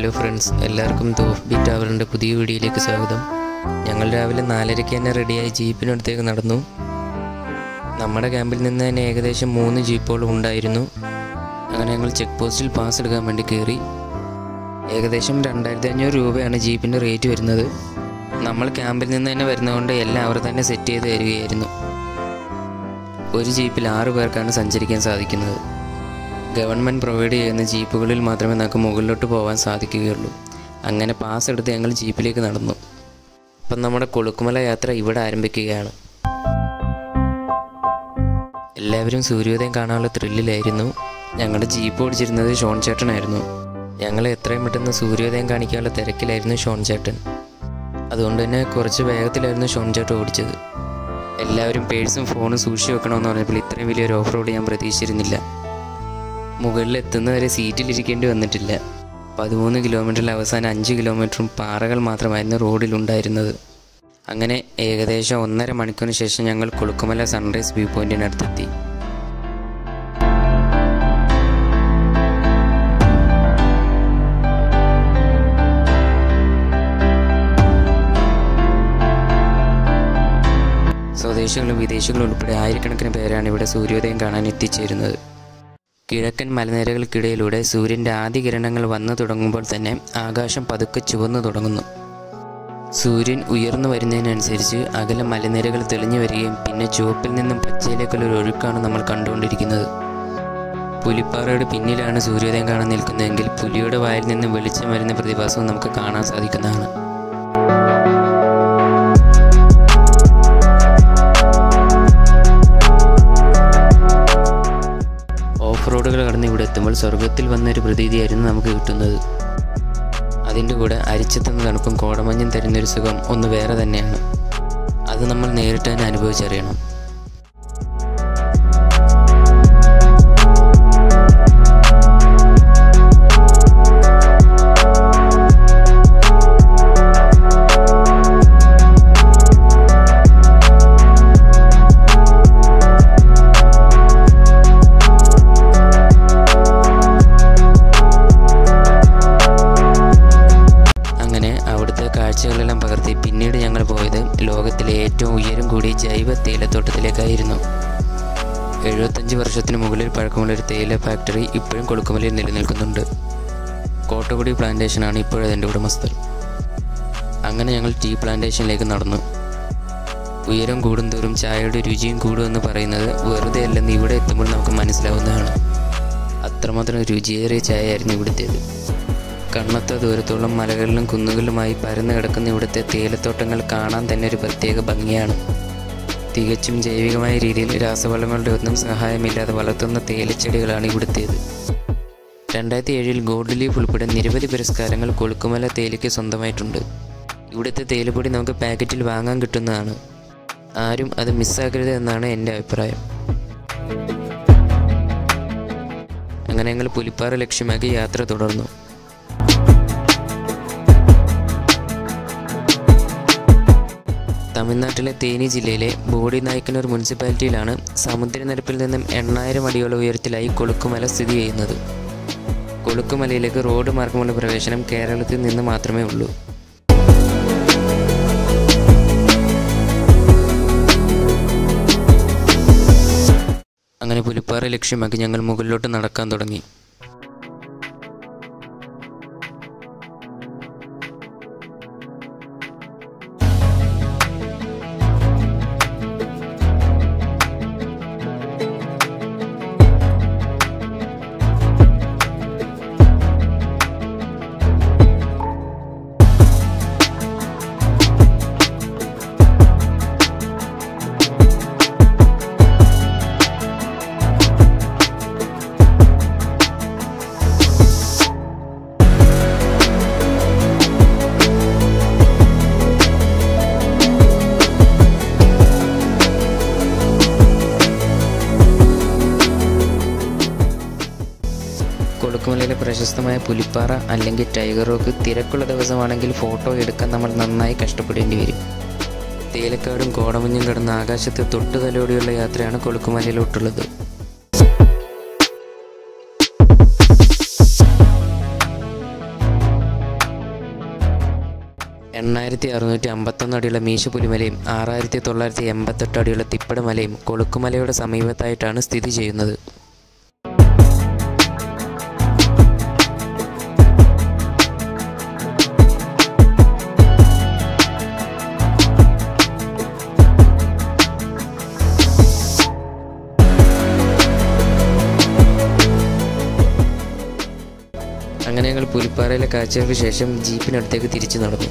hello friends എല്ലാവർക്കും തോഫ് B ടവറിൻ്റെ പുതിയ വീഡിയോയിലേക്ക് സ്വാഗതം ഞങ്ങൾ രാവിലെ നാലരയ്ക്ക് തന്നെ റെഡിയായി ജീപ്പിനടുത്തേക്ക് നടന്നു നമ്മുടെ ക്യാമ്പിൽ നിന്ന് തന്നെ ഏകദേശം മൂന്ന് ജീപ്പുകളും ഉണ്ടായിരുന്നു അങ്ങനെ ഞങ്ങൾ ചെക്ക് പോസ്റ്റിൽ പാസ് എടുക്കാൻ വേണ്ടി കയറി ഏകദേശം രണ്ടായിരത്തി അഞ്ഞൂറ് രൂപയാണ് ജീപ്പിൻ്റെ റേറ്റ് വരുന്നത് നമ്മൾ ക്യാമ്പിൽ നിന്ന് തന്നെ വരുന്നതുകൊണ്ട് എല്ലാം അവർ തന്നെ സെറ്റ് ചെയ്ത് തരികയായിരുന്നു ഒരു ജീപ്പിൽ ആറ് പേർക്കാണ് സഞ്ചരിക്കാൻ സാധിക്കുന്നത് ഗവൺമെൻറ് പ്രൊവൈഡ് ചെയ്യുന്ന ജീപ്പുകളിൽ മാത്രമേ നമുക്ക് മുകളിലോട്ട് പോകാൻ സാധിക്കുകയുള്ളൂ അങ്ങനെ പാസ് എടുത്ത് ഞങ്ങൾ ജീപ്പിലേക്ക് നടന്നു അപ്പം നമ്മുടെ കൊളുക്കുമല യാത്ര ഇവിടെ ആരംഭിക്കുകയാണ് എല്ലാവരും സൂര്യോദയം കാണാനുള്ള ത്രില്ലിലായിരുന്നു ഞങ്ങളുടെ ജീപ്പ് ഓടിച്ചിരുന്നത് ഷോൺ ചേട്ടനായിരുന്നു ഞങ്ങൾ എത്രയും പെട്ടെന്ന് സൂര്യോദയം കാണിക്കാനുള്ള തിരക്കിലായിരുന്നു ഷോൺ ചേട്ടൻ അതുകൊണ്ട് തന്നെ കുറച്ച് വേഗത്തിലായിരുന്നു ഷോൺ ചേട്ടൻ ഓടിച്ചത് എല്ലാവരും പേഴ്സും ഫോണും സൂക്ഷിച്ച് വെക്കണമെന്ന് പറഞ്ഞപ്പോൾ ഇത്രയും വലിയൊരു ഓഫ് റോഡ് ഞാൻ പ്രതീക്ഷിച്ചിരുന്നില്ല മുകളിൽ എത്തുന്നവരെ സീറ്റിലിരിക്കേണ്ടി വന്നിട്ടില്ല പതിമൂന്ന് കിലോമീറ്ററിൽ അവസാനം അഞ്ച് കിലോമീറ്ററും പാറകൾ മാത്രമായിരുന്നു റോഡിലുണ്ടായിരുന്നത് അങ്ങനെ ഏകദേശം ഒന്നര മണിക്കൂറിന് ശേഷം ഞങ്ങൾ കൊളുക്കുമല സൺറൈസ് വ്യൂ പോയിന്റിനടുത്തെത്തി സ്വദേശികളും വിദേശികളും ഉൾപ്പെടെ ആയിരക്കണക്കിന് പേരാണ് ഇവിടെ സൂര്യോദയം കാണാൻ എത്തിച്ചേരുന്നത് കിഴക്കൻ മലനിരകൾക്കിടയിലൂടെ സൂര്യൻ്റെ ആദ്യ കിരണങ്ങൾ വന്നു തുടങ്ങുമ്പോൾ തന്നെ ആകാശം പതുക്കെ ചുവന്നു തുടങ്ങുന്നു സൂര്യൻ ഉയർന്നു വരുന്നതിനനുസരിച്ച് അകലെ മലനിരകൾ തെളിഞ്ഞു വരികയും പിന്നെ ചുവപ്പിൽ നിന്നും പച്ചയിലേക്കുള്ള ഒരു ഒഴുക്കാണ് നമ്മൾ കണ്ടുകൊണ്ടിരിക്കുന്നത് പുലിപ്പാറയുടെ പിന്നിലാണ് സൂര്യോദയം കാണാൻ നിൽക്കുന്നതെങ്കിൽ പുലിയുടെ വായിൽ നിന്ന് വെളിച്ചം വരുന്ന പ്രതിഭാസവും നമുക്ക് കാണാൻ സാധിക്കുന്നതാണ് ഓഫ് റോഡുകൾ കടന്ന് ഇവിടെ എത്തുമ്പോൾ സ്വർഗത്തിൽ വന്നൊരു പ്രതീതിയായിരുന്നു നമുക്ക് കിട്ടുന്നത് അതിൻ്റെ കൂടെ അരിച്ചെത്തുന്ന തണുപ്പും കോടമഞ്ഞും തരുന്നൊരു സുഖം ഒന്ന് വേറെ തന്നെയാണ് അത് നമ്മൾ നേരിട്ട് തന്നെ അനുഭവിച്ചറിയണം അങ്ങനെ അവിടുത്തെ കാഴ്ചകളെല്ലാം പകർത്തി പിന്നീട് ഞങ്ങൾ പോയത് ലോകത്തിലെ ഏറ്റവും ഉയരം കൂടിയ ജൈവ തേയിലത്തോട്ടത്തിലേക്കായിരുന്നു എഴുപത്തഞ്ച് വർഷത്തിന് മുകളിൽ പഴക്കമുള്ള ഒരു തേയില ഫാക്ടറി ഇപ്പോഴും കൊളുക്കുമലയിൽ നിലനിൽക്കുന്നുണ്ട് കോട്ടകുടി പ്ലാന്റേഷനാണ് ഇപ്പോഴതിൻ്റെ ഉടമസ്ഥർ അങ്ങനെ ഞങ്ങൾ ടീ പ്ലാന്റേഷനിലേക്ക് നടന്നു ഉയരം കൂടുന്തോറും ചായയുടെ രുചിയും കൂടുമെന്ന് പറയുന്നത് വെറുതെ അല്ലെന്ന് ഇവിടെ എത്തുമ്പോൾ നമുക്ക് മനസ്സിലാവുന്നതാണ് അത്രമാത്രം രുചിയേറിയ ചായയായിരുന്നു ഇവിടുത്തേത് കണ്ണത്ത ദൂരത്തോളം മലകളിലും കുന്നുകളിലുമായി പരന്നു കിടക്കുന്ന ഇവിടുത്തെ തേയിലത്തോട്ടങ്ങൾ കാണാൻ തന്നെ ഒരു പ്രത്യേക ഭംഗിയാണ് തികച്ചും ജൈവികമായ രീതിയിൽ രാസവളങ്ങളുടെ ഒന്നും സഹായമില്ലാതെ വളർത്തുന്ന തേയിലച്ചെടികളാണ് ഇവിടുത്തേത് രണ്ടായിരത്തി ഏഴിൽ ഗോൾഡ് ലീഫ് ഉൾപ്പെടെ നിരവധി പുരസ്കാരങ്ങൾ കൊളുക്കുമല തേയിലയ്ക്ക് സ്വന്തമായിട്ടുണ്ട് ഇവിടുത്തെ തേയിലപ്പൊടി നമുക്ക് പാക്കറ്റിൽ വാങ്ങാൻ കിട്ടുന്നതാണ് ആരും അത് മിസ്സാക്കരുത് എന്നാണ് എൻ്റെ അഭിപ്രായം അങ്ങനെ ഞങ്ങൾ പുലിപ്പാറ ലക്ഷ്യമാക്കി യാത്ര തുടർന്നു തമിഴ്നാട്ടിലെ തേനി ജില്ലയിലെ ബോഡി നായ്ക്കനൂർ മുനിസിപ്പാലിറ്റിയിലാണ് സമുദ്രനിരപ്പിൽ നിന്നും എണ്ണായിരം അടിയോളം ഉയരത്തിലായി കൊളുക്കുമല സ്ഥിതി ചെയ്യുന്നത് കൊളുക്കുമലയിലേക്ക് റോഡ് മാർഗമുള്ള പ്രവേശനം കേരളത്തിൽ നിന്ന് മാത്രമേ ഉള്ളൂ അങ്ങനെ പുലിപ്പാറ ലക്ഷ്യമാക്കി ഞങ്ങൾ മുകളിലോട്ട് നടക്കാൻ തുടങ്ങി കൊളുക്കുമലയിലെ പ്രശസ്തമായ പുലിപ്പാറ അല്ലെങ്കിൽ ടൈഗർ റോക്ക് തിരക്കുള്ള ദിവസമാണെങ്കിൽ ഫോട്ടോ എടുക്കാൻ നമ്മൾ നന്നായി കഷ്ടപ്പെടേണ്ടി വരും തേയിലക്കാടും കോടമഞ്ഞും കിടന്ന ആകാശത്ത് തൊട്ടുതലോടെയുള്ള യാത്രയാണ് കൊളുക്കുമലയിലോട്ടുള്ളത് എണ്ണായിരത്തി അറുന്നൂറ്റി അമ്പത്തൊന്ന് അടിയുള്ള മീശപുലിമലയും ആറായിരത്തി തൊള്ളായിരത്തി എൺപത്തെട്ട് അടിയുള്ള തിപ്പട മലയും കൊളുക്കുമലയുടെ സമീപത്തായിട്ടാണ് സ്ഥിതി ചെയ്യുന്നത് അങ്ങനെ ഞങ്ങൾ പുലിപ്പാറയിലെ കാഴ്ചകൾക്ക് ശേഷം ജീപ്പിനടുത്തേക്ക് തിരിച്ചു നടന്നു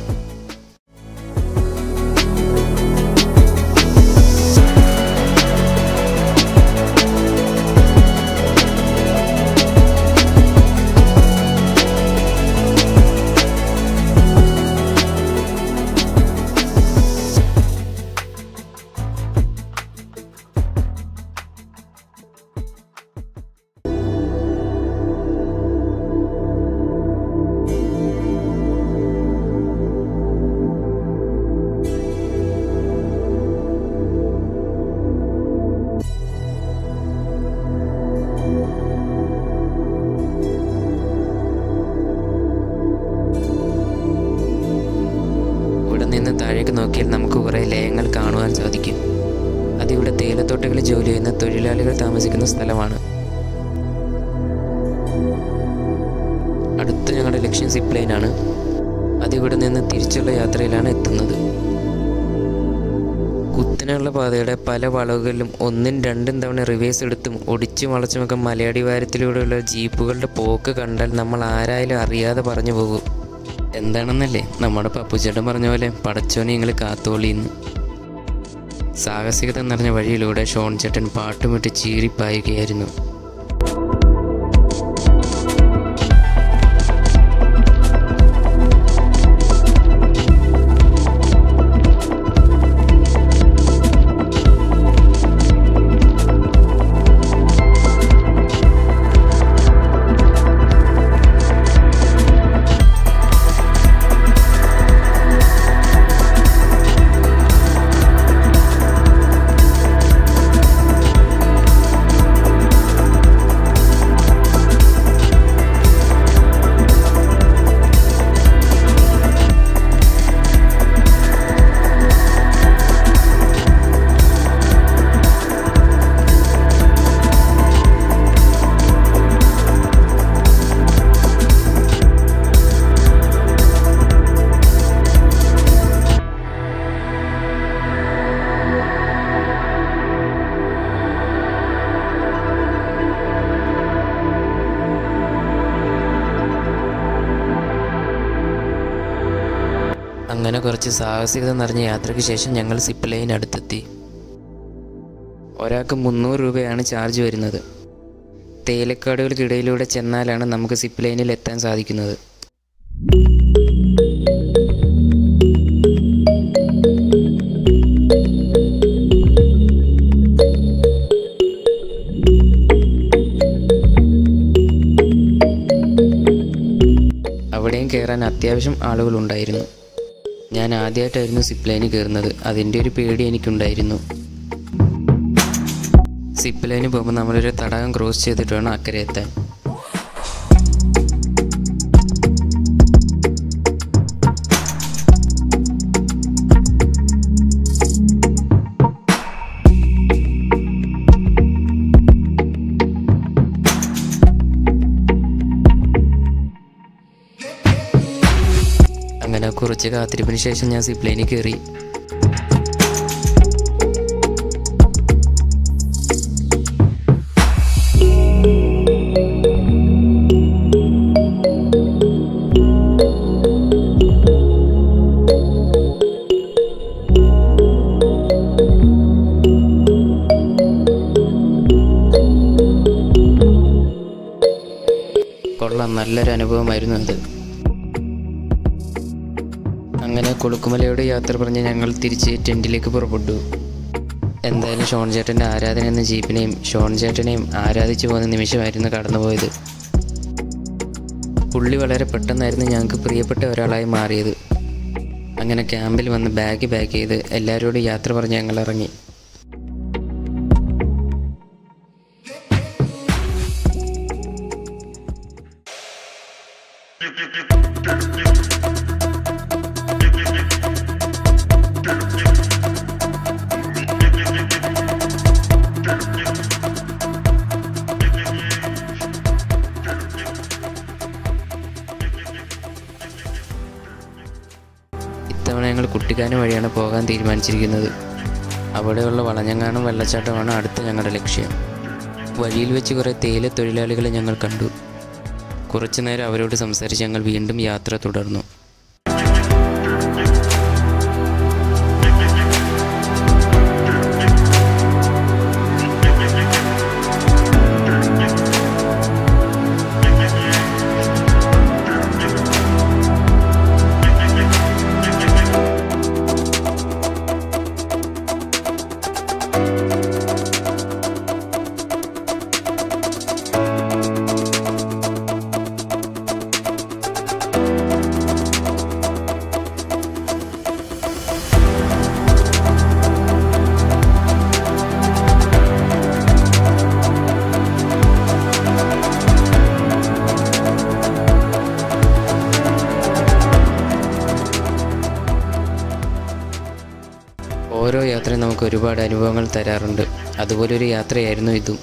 ഇവിടെ നിന്ന് താഴേക്ക് നോക്കിയാൽ നമുക്ക് കുറേ ലയങ്ങൾ കാണുവാൻ സാധിക്കും അതിവിടെ തേയിലത്തോട്ടങ്ങളിൽ ജോലി ചെയ്യുന്ന തൊഴിലാളികൾ താമസിക്കുന്ന സ്ഥലമാണ് അടുത്ത ഞങ്ങളുടെ ലക്ഷ്യം സിപ്പ് ലൈനാണ് അതിവിടെ നിന്ന് തിരിച്ചുള്ള യാത്രയിലാണ് എത്തുന്നത് കുത്തനെയുള്ള പാതയുടെ പല വളവുകളിലും ഒന്നും രണ്ടും തവണ റിവേഴ്സ് എടുത്തും ഒടിച്ചും വളച്ചുമൊക്കെ മലയടിവാരത്തിലൂടെയുള്ള ജീപ്പുകളുടെ പോക്ക് കണ്ടാൽ നമ്മൾ ആരായാലും അറിയാതെ പറഞ്ഞു പോകും എന്താണെന്നല്ലേ നമ്മുടെ പപ്പുച്ചേട്ടൻ പറഞ്ഞ പോലെ പടച്ചോനെ നിങ്ങൾ കാത്തോളിന്ന് സാഹസികത നിറഞ്ഞ വഴിയിലൂടെ ഷോൺ ചേട്ടൻ പാട്ടുമിട്ട് ചീറിപ്പായുകയായിരുന്നു അങ്ങനെ കുറച്ച് സാഹസികത നിറഞ്ഞ യാത്രയ്ക്ക് ശേഷം ഞങ്ങൾ സിപ്പ് ലൈൻ അടുത്തെത്തി ഒരാൾക്ക് മുന്നൂറ് രൂപയാണ് ചാർജ് വരുന്നത് തേയിലക്കാടുകൾക്കിടയിലൂടെ ചെന്നാലാണ് നമുക്ക് സിപ്പ് ലൈനിൽ എത്താൻ സാധിക്കുന്നത് അവിടെയും കയറാൻ അത്യാവശ്യം ആളുകളുണ്ടായിരുന്നു ഞാൻ ആദ്യമായിട്ടായിരുന്നു സിപ്പ് ലൈനിൽ കയറുന്നത് അതിൻ്റെ ഒരു പേടി എനിക്കുണ്ടായിരുന്നു സിപ്പ് ലൈനിൽ പോകുമ്പോൾ നമ്മളൊരു തടാകം ക്രോസ് ചെയ്തിട്ട് വേണം അക്കരെ എത്താൻ അങ്ങനെ കുറച്ച് കാത്തിരിപ്പിന് ശേഷം ഞാൻ സിപ്പ് ലൈനിൽ കയറി കൊള്ളാം നല്ലൊരു അനുഭവമായിരുന്നു അത് അങ്ങനെ കൊളുക്കുമലയോട് യാത്ര പറഞ്ഞ് ഞങ്ങൾ തിരിച്ച് ടെൻറ്റിലേക്ക് പുറപ്പെട്ടു എന്തായാലും ഷോൺ ചേട്ടൻ്റെ ആരാധന എന്ന ജീപ്പിനെയും ഷോൺ ചേട്ടനെയും ആരാധിച്ചു പോകുന്ന നിമിഷമായിരുന്നു കടന്നുപോയത് പുള്ളി വളരെ പെട്ടെന്നായിരുന്നു ഞങ്ങൾക്ക് പ്രിയപ്പെട്ട ഒരാളായി മാറിയത് അങ്ങനെ ക്യാമ്പിൽ വന്ന് ബാഗ് പാക്ക് ചെയ്ത് എല്ലാവരോടും യാത്ര പറഞ്ഞ് ഞങ്ങൾ ഇറങ്ങി ഞങ്ങൾ കുട്ടിക്കാനം വഴിയാണ് പോകാൻ തീരുമാനിച്ചിരിക്കുന്നത് അവിടെയുള്ള വളഞ്ഞങ്ങാനം വെള്ളച്ചാട്ടമാണ് അടുത്ത ഞങ്ങളുടെ ലക്ഷ്യം വഴിയിൽ വെച്ച് കുറേ തേയില തൊഴിലാളികളെ ഞങ്ങൾ കണ്ടു കുറച്ചു നേരം അവരോട് സംസാരിച്ച് ഞങ്ങൾ വീണ്ടും യാത്ര തുടർന്നു ഓരോ യാത്രയും നമുക്ക് ഒരുപാട് അനുഭവങ്ങൾ തരാറുണ്ട് അതുപോലെ ഒരു യാത്രയായിരുന്നു ഇതും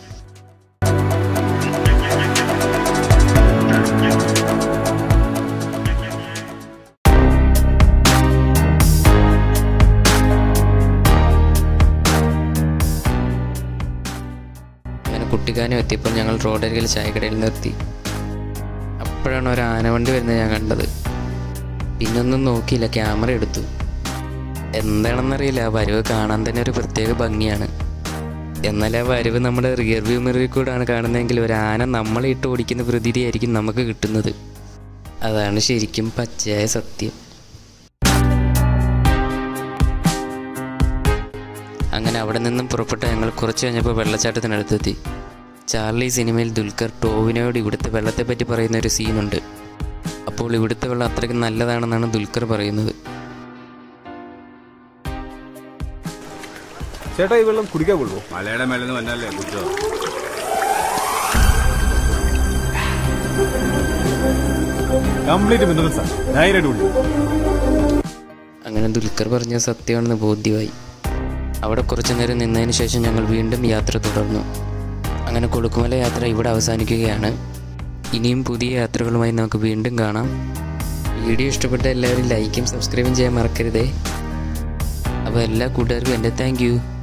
അങ്ങനെ കുട്ടിക്കാനം എത്തിയപ്പോൾ ഞങ്ങൾ റോഡരികിൽ ചായക്കടയിൽ നിർത്തി അപ്പോഴാണ് ഒരു ആനവണ്ടി വരുന്നത് ഞാൻ കണ്ടത് പിന്നൊന്നും നോക്കിയില്ല ക്യാമറ എടുത്തു എന്താണെന്നറിയില്ല ആ വരവ് കാണാൻ തന്നെ ഒരു പ്രത്യേക ഭംഗിയാണ് എന്നാൽ ആ വരവ് നമ്മുടെ റിയർ വ്യൂ മിററിൽ കൂടെയാണ് കാണുന്നതെങ്കിൽ ഒരു ആന നമ്മളെ ഇട്ട് ഓടിക്കുന്ന പ്രതീതിയായിരിക്കും നമുക്ക് കിട്ടുന്നത് അതാണ് ശരിക്കും പച്ചയായ സത്യം അങ്ങനെ അവിടെ നിന്നും പുറപ്പെട്ട ഞങ്ങൾ കുറച്ച് കഴിഞ്ഞപ്പോൾ വെള്ളച്ചാട്ടത്തിനടുത്തെത്തി ചാർലി സിനിമയിൽ ദുൽഖർ ടോവിനോട് ഇവിടുത്തെ വെള്ളത്തെപ്പറ്റി പറയുന്ന ഒരു സീനുണ്ട് അപ്പോൾ ഇവിടുത്തെ വെള്ളം അത്രയ്ക്ക് നല്ലതാണെന്നാണ് ദുൽഖർ പറയുന്നത് ചേട്ടാ ഈ വെള്ളം കുടിക്കാൻ കൊള്ളൂ മലയുടെ മേലെ നിന്ന് വന്നല്ലേ കുറ്റോ കംപ്ലീറ്റ് മിനറൽസാ ധൈര്യമായിട്ട് കുടിക്കും അങ്ങനെ ദുൽഖർ പറഞ്ഞ സത്യമാണെന്ന് ബോധ്യമായി അവിടെ കുറച്ചു നേരം നിന്നതിന് ശേഷം ഞങ്ങൾ വീണ്ടും യാത്ര തുടർന്നു അങ്ങനെ കൊളുക്കുമല യാത്ര ഇവിടെ അവസാനിക്കുകയാണ് ഇനിയും പുതിയ യാത്രകളുമായി നമുക്ക് വീണ്ടും കാണാം വീഡിയോ ഇഷ്ടപ്പെട്ട എല്ലാവരും ലൈക്കും സബ്സ്ക്രൈബും ചെയ്യാൻ മറക്കരുതേ അപ്പോൾ എല്ലാ കൂട്ടുകാർക്കും എൻ്റെ താങ്ക് യു